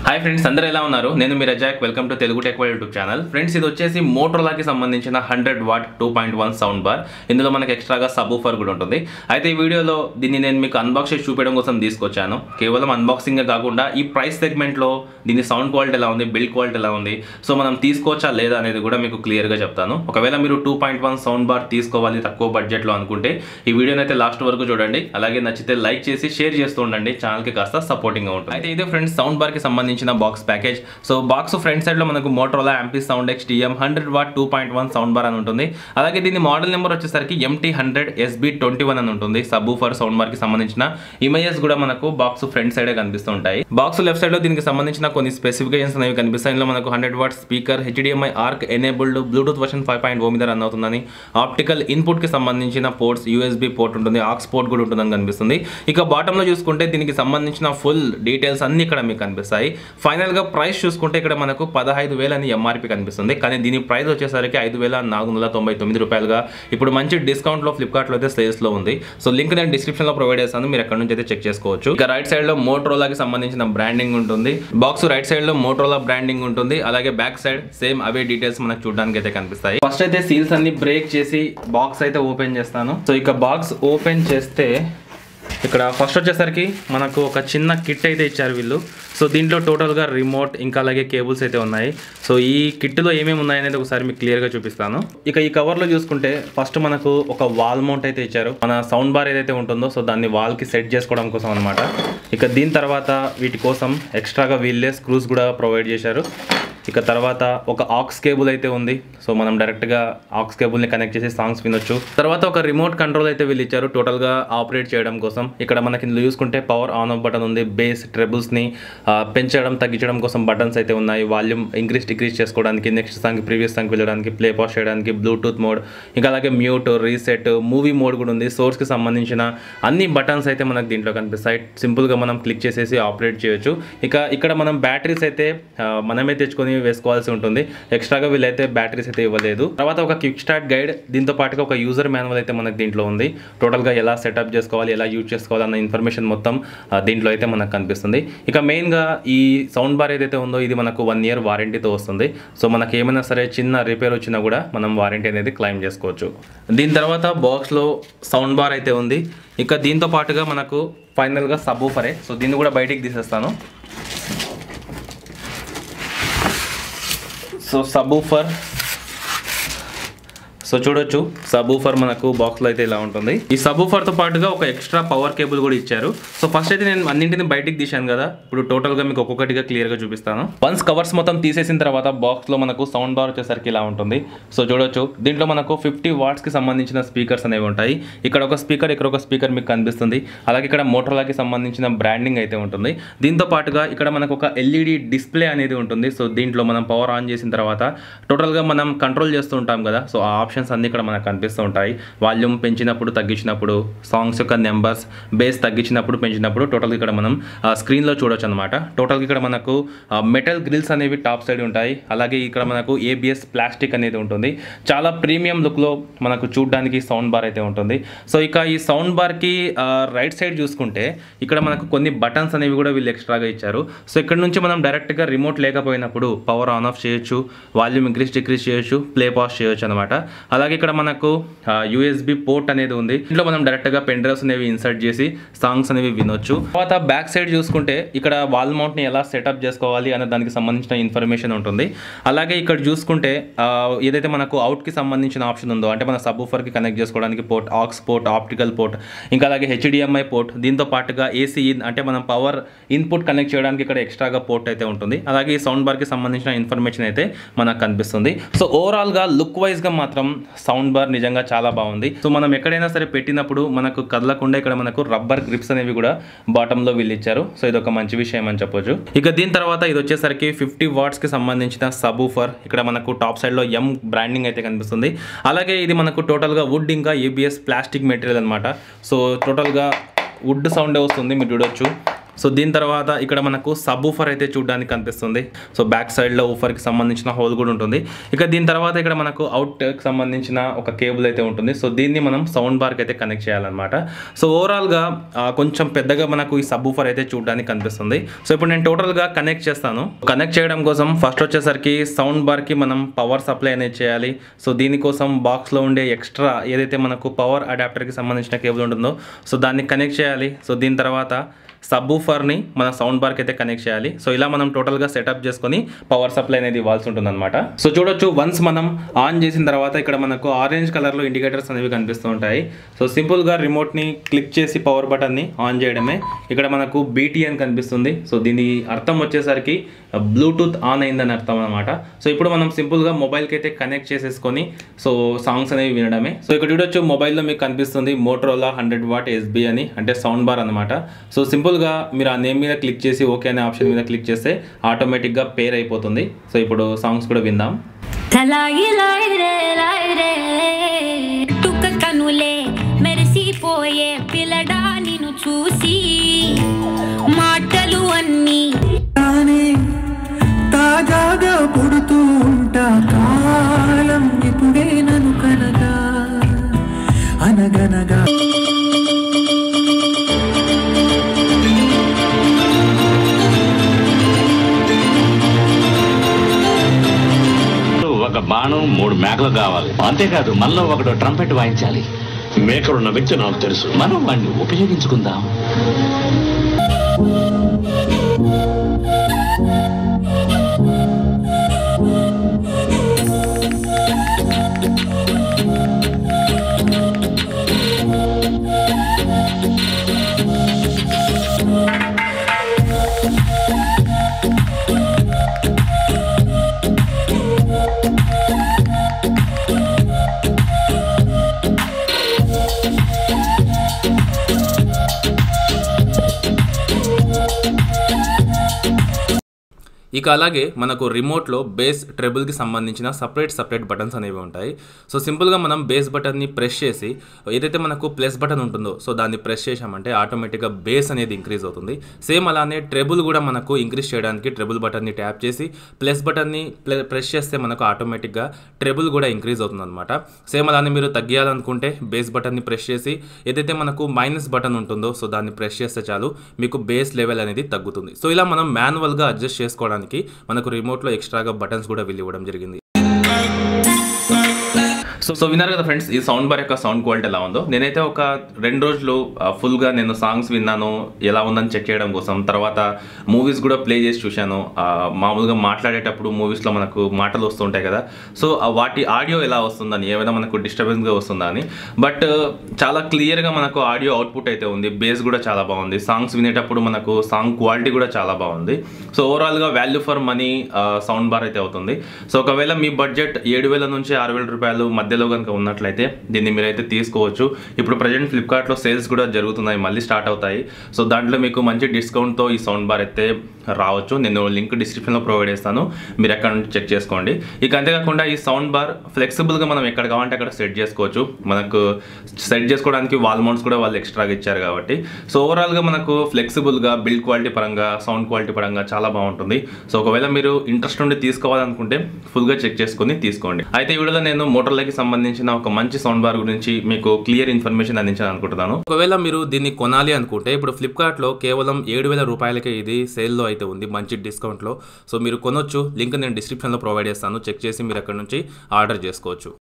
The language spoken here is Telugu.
హాయ్ ఫ్రెండ్స్ అందరూ ఎలా ఉన్నారు నేను మీ Razak welcome to Telugu tech world YouTube channel friends ఇది వచ్చేసి మోటోలాకి సంబంధించిన hundred watt two point one sound bar ఇందులో మనకి ఎక్స్ట్రాగా సబ్ ఊఫర్ కూడా ఉంటుంది అయితే ఈ వీడియోలో దీన్ని నేను మీకు అన్బాక్స్ చేసి చూపించడం కోసం తీసుకొచ్చాను కేవలం అన్బాక్సింగే కాకుండా ఈ ప్రైస్ సెగ్మెంట్లో దీని సౌండ్ క్వాలిటీ ఎలా ఉంది బిల్డ్ క్వాలిటీ ఎలా ఉంది సో మనం తీసుకోవచ్చా లేదా అనేది కూడా మీకు క్లియర్గా చెప్తాను ఒకవేళ మీరు two point one sound bar తీసుకోవాలి తక్కువ బడ్జెట్లో అనుకుంటే ఈ వీడియోని అయితే లాస్ట్ వరకు చూడండి అలాగే నచ్చితే లైక్ చేసి షేర్ చేస్తూ ఉండండి ఛానల్కి కాస్త సపోర్టింగ్గా ఉంటుంది అయితే ఇదే ఫ్రెండ్స్ సౌండ్ బార్కి సంబంధించిన box package so box front సైడ్లో మనకు Motorola Amphisound X TM hundred watt two point one sound bar అని ఉంటుంది అలాగే దీని మోడల్ నెంబర్ వచ్చేసరికి MT hundred SB twenty one అని ఉంటుంది సబ్ ఫర్ సౌండ్ బార్కి సంబంధించిన ఇమేజెస్ కూడా మనకు బాక్స్ ఫ్రంట్ సైడే కనిపిస్తుంటాయి బాక్స్ లెఫ్ట్ సైడ్లో దీనికి సంబంధించిన కొన్ని స్పెసిఫికేషన్స్ అనేవి కనిపిస్తాయి ఇందులో మనకు hundred watt speaker HDMI ARC enabled Bluetooth version five point O మీద రన్ అవుతుందని ఆప్టికల్ ఇన్పుట్కి సంబంధించిన పోర్ట్స్ యూఎస్బీ పోర్ట్ ఉంటుంది ఆక్స్ పోర్ట్ కూడా ఉంటుందని కనిపిస్తుంది ఇక బాటంలో చూసుకుంటే దీనికి సంబంధించిన ఫుల్ డీటెయిల్స్ అన్ని ఇక్కడ మీకు కనిపిస్తాయి ఫైనల్గా ప్రైస్ చూసుకుంటే ఇక్కడ మనకు పదహైదు వేలు అని ఎంఆర్పి కనిపిస్తుంది కానీ దీని ప్రైస్ వచ్చేసరికి ఐదు వేల నాలుగు వందల తొంభై తొమ్మిది రూపాయలుగా ఇప్పుడు మంచి డిస్కౌంట్లో ఫ్లిప్కార్ట్లో అయితే సేల్స్లో ఉంది సో లింక్ నేను డిస్క్రిప్షన్లో ప్రొవైడ్ చేస్తాను మీరు ఎక్కడ నుంచి అయితే చెక్ చేసుకోవచ్చు ఇక రైట్ సైడ్లో మోటరోలాకి సంబంధించిన బ్రాండింగ్ ఉంటుంది బాక్స్ రైట్ సైడ్లో మోటరోలా బ్రాండింగ్ ఉంటుంది అలాగే బ్యాక్ సైడ్ సేమ్ అవే డీటెయిల్స్ మనకు చూడడానికి అయితే కనిపిస్తాయి ఫస్ట్ అయితే సీల్స్ అన్ని బ్రేక్ చేసి బాక్స్ అయితే ఓపెన్ చేస్తాను సో ఇక బాక్స్ ఓపెన్ చేస్తే ఇక్కడ ఫస్ట్ వచ్చేసరికి మనకు ఒక చిన్న కిట్ అయితే ఇచ్చారు వీళ్ళు సో దీంట్లో టోటల్గా రిమోట్ ఇంకా అలాగే కేబుల్స్ అయితే ఉన్నాయి సో ఈ కిట్లో ఏమేమి ఉన్నాయనేది ఒకసారి మీకు క్లియర్గా చూపిస్తాను ఇక ఈ కవర్లో చూసుకుంటే ఫస్ట్ మనకు ఒక వాల్ మౌంట్ అయితే ఇచ్చారు మన సౌండ్ బార్ ఏదైతే ఉంటుందో సో దాన్ని వాల్కి సెట్ చేసుకోవడం కోసం అనమాట ఇక దీని తర్వాత వీటి కోసం ఎక్స్ట్రాగా వీళ్ళే స్క్రూస్ కూడా ప్రొవైడ్ చేశారు ఇక తర్వాత ఒక ఆక్స్ కేబుల్ అయితే ఉంది సో మనం డైరెక్ట్గా ఆక్స్ కేబుల్ని కనెక్ట్ చేసి సాంగ్స్ వినొచ్చు తర్వాత ఒక రిమోట్ కంట్రోల్ అయితే వీళ్ళు ఇచ్చారు టోటల్గా ఆపరేట్ చేయడం కోసం ఇక్కడ మనకి ఇందులో చూసుకుంటే పవర్ ఆన్ ఆఫ్ బటన్ ఉంది బేస్ ట్రెబుల్స్ని పెంచడం తగ్గించడం కోసం బటన్స్ అయితే ఉన్నాయి వాల్యూమ్ ఇంక్రీస్ డిక్రీస్ చేసుకోవడానికి నెక్స్ట్ సాంగ్ ప్రీవియస్ సాంగ్ వెళ్ళడానికి ప్లే పాస్ చేయడానికి బ్లూటూత్ మోడ్ ఇంకా అలాగే మ్యూట్ రీసెట్ మూవీ మోడ్ కూడా ఉంది సోర్స్కి సంబంధించిన అన్ని బటన్స్ అయితే మనకు దీంట్లో కనిపిస్తాయి సింపుల్గా మనం క్లిక్ చేసేసి ఆపరేట్ చేయొచ్చు ఇక ఇక్కడ మనం బ్యాటరీస్ అయితే ఆ, మనమే తెచ్చుకొని వేసుకోవాల్సి ఉంటుంది ఎక్స్ట్రాగా వీళ్ళైతే బ్యాటరీస్ అయితే ఇవ్వలేదు తర్వాత ఒక క్విక్ స్టార్ట్ గైడ్ దీంతో పాటుగా ఒక యూజర్ మాన్యువల్ అయితే మనకు దీంట్లో ఉంది టోటల్గా ఎలా సెటప్ చేసుకోవాలి ఎలా యూజ్ చేసుకోవాలి అన్న ఇన్ఫర్మేషన్ మొత్తం ఆ, దీంట్లో అయితే మనకు కనిపిస్తుంది ఇక మెయిన్గా ఈ సౌండ్ బార్ ఏదైతే ఉందో ఇది మనకు వన్ ఇయర్ వారంటీతో వస్తుంది సో మనకి ఏమైనా సరే చిన్న రిపేర్ వచ్చినా కూడా మనం వారంటీ అనేది క్లెయిమ్ చేసుకోవచ్చు దీని తర్వాత బాక్స్లో సౌండ్ బార్ అయితే ఉంది ఇక దీంతో పాటుగా మనకు ఫైనల్గా సబ్ ఊఫరే సో దీన్ని కూడా బయటికి తీసేస్తాను సో సబూఫర్ సో చూడొచ్చు సబూఫర్ మనకు బాక్స్లో అయితే ఇలా ఉంటుంది ఈ సబూఫర్తో పాటుగా ఒక ఎక్స్ట్రా పవర్ కేబుల్ కూడా ఇచ్చారు సో ఫస్ట్ అయితే నేను అన్నింటిని బయటికి తీశాను కదా ఇప్పుడు టోటల్గా మీకు ఒక్కొక్కటిగా క్లియర్గా చూపిస్తాను వన్స్ కవర్స్ మొత్తం తీసేసిన తర్వాత బాక్స్లో మనకు సౌండ్ బార్ వచ్చేసరికి ఇలా ఉంటుంది సో చూడొచ్చు దీంట్లో మనకు ఫిఫ్టీ వాట్స్కి సంబంధించిన స్పీకర్స్ అనేవి ఉంటాయి ఇక్కడ ఒక స్పీకర్ ఇక్కడ ఒక స్పీకర్ మీకు కనిపిస్తుంది అలాగే ఇక్కడ మోటర్లాకి సంబంధించిన బ్రాండింగ్ అయితే ఉంటుంది దీంతో పాటుగా ఇక్కడ మనకు ఒక ఎల్ఈడి డిస్ప్లే అనేది ఉంటుంది సో దీంట్లో మనం పవర్ ఆన్ చేసిన తర్వాత టోటల్గా మనం కంట్రోల్ చేస్తూ ఉంటాం కదా సో ఆ ఆప్షన్స్ అన్ని ఇక్కడ మనకు కనిపిస్తూ ఉంటాయి వాల్యూమ్ పెంచినప్పుడు తగ్గించినప్పుడు సాంగ్స్ యొక్క నెంబర్స్ బేస్ తగ్గించినప్పుడు పెంచినప్పుడు టోటల్గా ఇక్కడ మనం స్క్రీన్లో చూడొచ్చు అనమాట టోటల్గా ఇక్కడ మనకు మెటల్ గ్రిల్స్ అనేవి టాప్ సైడ్ ఉంటాయి అలాగే ఇక్కడ మనకు ఏబిఎస్ ప్లాస్టిక్ అనేది ఉంటుంది చాలా ప్రీమియం లుక్లో మనకు చూడడానికి సౌండ్ బార్ అయితే ఉంటుంది సో ఇక ఈ సౌండ్ బార్కి రైట్ సైడ్ చూసుకుంటే ఇక్కడ మనకు కొన్ని బటన్స్ అనేవి కూడా వీళ్ళు ఎక్స్ట్రాగా ఇచ్చారు సో ఇక్కడ నుంచి మనం డైరెక్ట్గా రిమోట్ లేకపోయినప్పుడు పవర్ ఆన్ ఆఫ్ చేయొచ్చు వాల్యూమ్ ఇంక్రీస్ డిక్రీస్ చేయొచ్చు ప్లే పాస్ చేయొచ్చు అనమాట అలాగే ఇక్కడ మనకు యూఎస్బి పోర్ట్ అనేది ఉంది ఇంట్లో మనం డైరెక్ట్గా పెన్ డ్రైవ్స్ అనేవి ఇన్సర్ట్ చేసి సాంగ్స్ అనేవి వినొచ్చు తర్వాత బ్యాక్ సైడ్ చూసుకుంటే ఇక్కడ వాల్ మౌంట్ని ఎలా సెటప్ చేసుకోవాలి అనే దానికి సంబంధించిన ఇన్ఫర్మేషన్ ఉంటుంది అలాగే ఇక్కడ చూసుకుంటే ఆ, ఏదైతే మనకు అవుట్కి సంబంధించిన ఆప్షన్ ఉందో అంటే మన సబ్ కి కనెక్ట్ చేసుకోవడానికి port aux port optical port ఇంకా అలాగే హెచ్డిఎంఐ పోర్ట్ దీంతో పాటుగా ఏసీ ఇన్ అంటే మనం పవర్ ఇన్పుట్ కనెక్ట్ చేయడానికి ఇక్కడ ఎక్స్ట్రాగా పోర్ట్ అయితే ఉంటుంది అలాగే ఈ సౌండ్ బార్కి సంబంధించిన ఇన్ఫర్మేషన్ అయితే మనకు కనిపిస్తుంది సో ఓవరాల్గా లుక్ వైజ్గా మాత్రం సౌండ్ బార్ నిజంగా చాలా బాగుంది సో మనం ఎక్కడైనా సరే పెట్టినప్పుడు మనకు కదలకుండా ఇక్కడ మనకు రబ్బర్ గ్రిప్స్ అనేవి కూడా బాటంలో వీళ్ళు ఇచ్చారు సో ఇది ఒక మంచి విషయం అని చెప్పొచ్చు ఇక దీని తర్వాత ఇది వచ్చేసరికి ఫిఫ్టీ వాట్స్కి సంబంధించిన సబూఫర్ ఇక్కడ మనకు టాప్ సైడ్లో ఎం బ్రాండింగ్ అయితే కనిపిస్తుంది అలాగే ఇది మనకు టోటల్గా వుడ్ ఇంకా ఏబిఎస్ ప్లాస్టిక్ మెటీరియల్ అనమాట సో టోటల్గా వుడ్ సౌండే వస్తుంది మీరు చూడొచ్చు సో దీని తర్వాత ఇక్కడ మనకు సబ్ ఊఫర్ అయితే చూడడానికి కనిపిస్తుంది సో బ్యాక్ సైడ్లో ఊఫర్కి సంబంధించిన హోల్ కూడా ఉంటుంది ఇక దీని తర్వాత ఇక్కడ మనకు అవుట్కి సంబంధించిన ఒక కేబుల్ అయితే ఉంటుంది సో దీన్ని మనం సౌండ్ బార్కి అయితే కనెక్ట్ చేయాలన్నమాట సో ఓవరాల్గా ఆ, కొంచెం పెద్దగా మనకు ఈ సబ్ ఊఫర్ అయితే చూడడానికి కనిపిస్తుంది సో ఇప్పుడు నేను టోటల్గా కనెక్ట్ చేస్తాను కనెక్ట్ చేయడం కోసం ఫస్ట్ వచ్చేసరికి సౌండ్ బార్కి మనం పవర్ సప్లై అనేది చేయాలి సో దీనికోసం బాక్స్లో ఉండే ఎక్స్ట్రా ఏదైతే మనకు పవర్ అడాప్టర్కి సంబంధించిన కేబుల్ ఉంటుందో సో దాన్ని కనెక్ట్ చేయాలి సో దీని తర్వాత సబ్ ని మన సౌండ్ బార్కి అయితే కనెక్ట్ చేయాలి సో ఇలా మనం టోటల్గా సెటప్ చేసుకొని పవర్ సప్లై అనేది ఇవ్వాల్సి ఉంటుంది అనమాట సో చూడొచ్చు వన్స్ మనం ఆన్ చేసిన తర్వాత ఇక్కడ మనకు ఆరెంజ్ కలర్లో ఇండికేటర్స్ అనేవి కనిపిస్తూ ఉంటాయి సో సింపుల్గా రిమోట్ని క్లిక్ చేసి పవర్ బటన్ని ఆన్ చేయడమే ఇక్కడ మనకు బీటీ అని కనిపిస్తుంది సో దీని అర్థం వచ్చేసరికి బ్లూటూత్ ఆన్ అయిందని అర్థం అనమాట సో ఇప్పుడు మనం సింపుల్గా మొబైల్కి అయితే కనెక్ట్ చేసేసుకొని సో సాంగ్స్ అనేవి వినడమే సో ఇక్కడ చూడొచ్చు మొబైల్లో మీకు కనిపిస్తుంది మోటరోలా హండ్రెడ్ వాట్ ఎస్బీ అని అంటే సౌండ్ బార్ అనమాట సో సింపుల్గా మీరు ఆ నేమ్ మీద క్లిక్ చేసి ఓకే అనే ఆప్షన్ మీద క్లిక్ చేస్తే ఆటోమేటిక్గా పేర్ అయిపోతుంది సో ఇప్పుడు సాంగ్స్ కూడా విందాం తలాగి లాయిరే లాయిరే టుక్క కనులే మెరిసిపోయే పిల్లడా నిన్ను చూసి మాటలు అన్నీ తానే తాజాగా పుడుతూ ఉంటా కాలం ఇప్పుడే నన్ను కనగా అనగనగా ఒక బాణం మూడు మేకలు కావాలి అంతేకాదు మనలో ఒకడు ట్రంపెట్ వాయించాలి మేకలున్న వ్యక్తి నాకు తెలుసు మనం వాడిని ఉపయోగించుకుందాం ఇక అలాగే మనకు రిమోట్లో బేస్ ట్రెబుల్కి సంబంధించిన సపరేట్ సపరేట్ బటన్స్ అనేవి ఉంటాయి సో సింపుల్గా మనం బేస్ బటన్ని ప్రెస్ చేసి ఏదైతే మనకు ప్లస్ బటన్ ఉంటుందో సో దాన్ని ప్రెస్ చేసామంటే ఆటోమేటిక్గా బేస్ అనేది ఇంక్రీజ్ అవుతుంది సేమ్ అలానే ట్రెబుల్ కూడా మనకు ఇంక్రీజ్ చేయడానికి ట్రెబుల్ బటన్ని ట్యాప్ చేసి ప్లస్ బటన్ని ప్రెస్ చేస్తే మనకు ఆటోమేటిక్గా ట్రెబుల్ కూడా ఇంక్రీజ్ అవుతుంది అనమాట సేమ్ అలానే మీరు తగ్గియాలనుకుంటే బేస్ బటన్ని ప్రెస్ చేసి ఏదైతే మనకు మైనస్ బటన్ ఉంటుందో సో దాన్ని ప్రెస్ చేస్తే చాలు మీకు బేస్ లెవెల్ అనేది తగ్గుతుంది సో ఇలా మనం మాన్యువల్గా అడ్జస్ట్ చేసుకోవడానికి మనకు రిమోట్లో ఎక్స్ట్రాగా బటన్స్ కూడా వెళ్ళి ఇవ్వడం జరిగింది సో సో విన్నారు కదా ఫ్రెండ్స్ ఈ సౌండ్ బార్ యొక్క సౌండ్ క్వాలిటీ ఎలా ఉందో నేనైతే ఒక రెండు రోజులు ఆ, ఫుల్గా నేను సాంగ్స్ విన్నాను ఎలా ఉందని చెక్ చేయడం కోసం తర్వాత మూవీస్ కూడా ప్లే చేసి చూశాను ఆ, మామూలుగా మాట్లాడేటప్పుడు మూవీస్లో మనకు మాటలు వస్తుంటాయి కదా సో ఆ వాటి ఆడియో ఎలా వస్తుందని ఏమైనా మనకు డిస్టర్బెన్స్గా వస్తుందా అని బట్ చాలా క్లియర్గా మనకు ఆడియో అవుట్పుట్ అయితే ఉంది బేస్ కూడా చాలా బాగుంది సాంగ్స్ వినేటప్పుడు మనకు సాంగ్ క్వాలిటీ కూడా చాలా బాగుంది సో ఓవరాల్గా value for money sound bar అయితే అవుతుంది సో ఒకవేళ మీ బడ్జెట్ ఏడు వేల నుంచి ఆరు వేల రూపాయలు మధ్యలో కనుక ఉన్నట్లయితే దీన్ని మీరైతే తీసుకోవచ్చు ఇప్పుడు ప్రజెంట్ ఫ్లిప్కార్ట్లో సేల్స్ కూడా జరుగుతున్నాయి మళ్ళీ స్టార్ట్ అవుతాయి సో దాంట్లో మీకు మంచి డిస్కౌంట్తో ఈ సౌండ్ బార్ అయితే రావచ్చు నేను లింక్ డిస్క్రిప్షన్లో ప్రొవైడ్ చేస్తాను మీరు ఎక్కడ నుంచి చెక్ చేసుకోండి ఇక అంతేకాకుండా ఈ సౌండ్ బార్ ఫ్లెక్సిబుల్గా మనం ఎక్కడ కావాలంటే అక్కడ సెట్ చేసుకోవచ్చు మనకు సెట్ చేసుకోవడానికి వాల్ మౌంట్స్ కూడా వాళ్ళు ఎక్స్ట్రాగా ఇచ్చారు కాబట్టి సో ఓవరాల్గా మనకు ఫ్లెక్సిబుల్గా బిల్డ్ క్వాలిటీ పరంగా సౌండ్ క్వాలిటీ పరంగా చాలా బాగుంటుంది సో ఒకవేళ మీరు ఇంట్రెస్ట్ ఉండి తీసుకోవాలనుకుంటే ఫుల్గా చెక్ చేసుకుని తీసుకోండి అయితే ఈ వీడియోలో నేను మోటార్లకి సంబంధించిన ఒక మంచి సౌండ్ బార్ గురించి మీకు క్లియర్ ఇన్ఫర్మేషన్ అందించాలని అనుకుంటున్నాను ఒకవేళ మీరు దీన్ని కొనాలి అనుకుంటే ఇప్పుడు ఫ్లిప్కార్ట్లో కేవలం ఏడు వేల రూపాయలకే ఇది సేల్లో అయితే ఉంది మంచి డిస్కౌంట్లో సో మీరు కొనొచ్చు లింక్ నేను డిస్క్రిప్షన్లో ప్రొవైడ్ చేస్తాను చెక్ చేసి మీరు అక్కడ నుంచి ఆర్డర్ చేసుకోవచ్చు